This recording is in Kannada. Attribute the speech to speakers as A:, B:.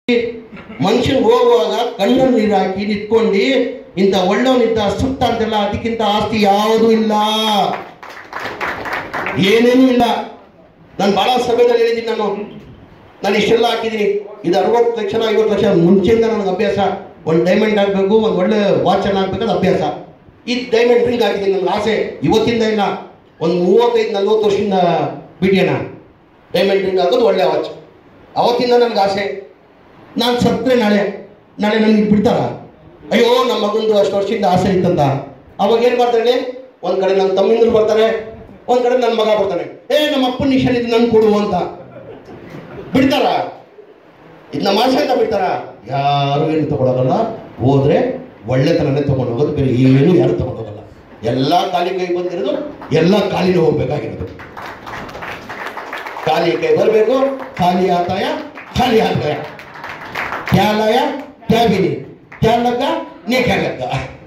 A: ಮನುಷ್ಯನ್ ಹೋಗುವಾಗ ಕಣ್ಣಲ್ಲಿ ನೀರು ಹಾಕಿ ನಿಂತ್ಕೊಂಡು ಇಂಥ ಒಳ್ಳೆಯವನಿದ್ದ ಸುತ್ತ ಅಂತೆಲ್ಲ ಅದಕ್ಕಿಂತ ಆಸ್ತಿ ಯಾವುದೂ ಇಲ್ಲ ಏನೇನೂ ಇಲ್ಲ ನಾನು ಬಹಳ ಸಭೆದಲ್ಲಿ ಹೇಳಿದ್ದೀನಿ ನಾನು ನಾನು ಇಷ್ಟೆಲ್ಲ ಹಾಕಿದ್ದೀನಿ ಇದು ಅರವತ್ತು ಲಕ್ಷ ಐವತ್ತು ಲಕ್ಷ ಮುಂಚೆಯಿಂದ ನನಗೆ ಅಭ್ಯಾಸ ಒಂದು ಡೈಮಂಡ್ ಹಾಕಬೇಕು ಒಂದು ಒಳ್ಳೆ ವಾಚನ್ನು ಹಾಕ್ಬೇಕಾದ ಅಭ್ಯಾಸ ಈ ಡೈಮಂಡ್ ರಿಂಗ್ ಹಾಕಿದ್ದೀನಿ ನನಗೆ ಆಸೆ ಇವತ್ತಿಂದ ಇಲ್ಲ ಒಂದು ಮೂವತ್ತೈದು ನಲ್ವತ್ತು ವರ್ಷದಿಂದ ಬಿಟ್ಟಿಯಣ್ಣ ಡೈಮಂಡ್ ರಿಂಗ್ ಹಾಕೋದು ಒಳ್ಳೆ ವಾಚ್ ಅವತ್ತಿಂದ ನನಗೆ ಆಸೆ ನಾನು ಸತ್ತರೆ ನಾಳೆ ನಾಳೆ ನನಗೆ ಬಿಡ್ತಾರ ಅಯ್ಯೋ ನಮ್ಮ ಮಗಂದು ಅಷ್ಟು ವರ್ಷದಿಂದ ಆಸೆ ಇತ್ತಂತ ಅವಾಗ ಏನು ಮಾಡ್ತಾನೆ ಒಂದು ಕಡೆ ನನ್ನ ತಮ್ಮಿಂದ್ರು ಬರ್ತಾರೆ ಒಂದು ಕಡೆ ನನ್ನ ಮಗ ಬರ್ತಾನೆ ಏ ನಮ್ಮ ಅಪ್ಪನ ನಿಶಾನ್ ಇದು ನನ್ಗೆ ಕೊಡು ಅಂತ ಬಿಡ್ತಾರ ಇದು ನಮ್ಮ ಆಸೆ ಅಂತ ಬಿಡ್ತಾರ ಯಾರು ಏನು ತಗೊಳಗಲ್ಲ ಹೋದ್ರೆ ಒಳ್ಳೆತನನೇ ತಗೊಂಡು ಹೋಗೋದು ಬೇರೆ ಏನು ಯಾರು ತಗೊಂಡು ಹೋಗಲ್ಲ ಎಲ್ಲ ಖಾಲಿ ಕೈ ಬಂದಿರೋದು ಎಲ್ಲ ಖಾಲಿನೇ ಹೋಗ್ಬೇಕಾಗಿರೋದು ಖಾಲಿ ಕೈ ಬರಬೇಕು ಖಾಲಿ ಆತಾಯ ಖಾಲಿ ಆತಾಯ क्या लाया क्या भी नहीं क्या लगा नहीं क्या लगा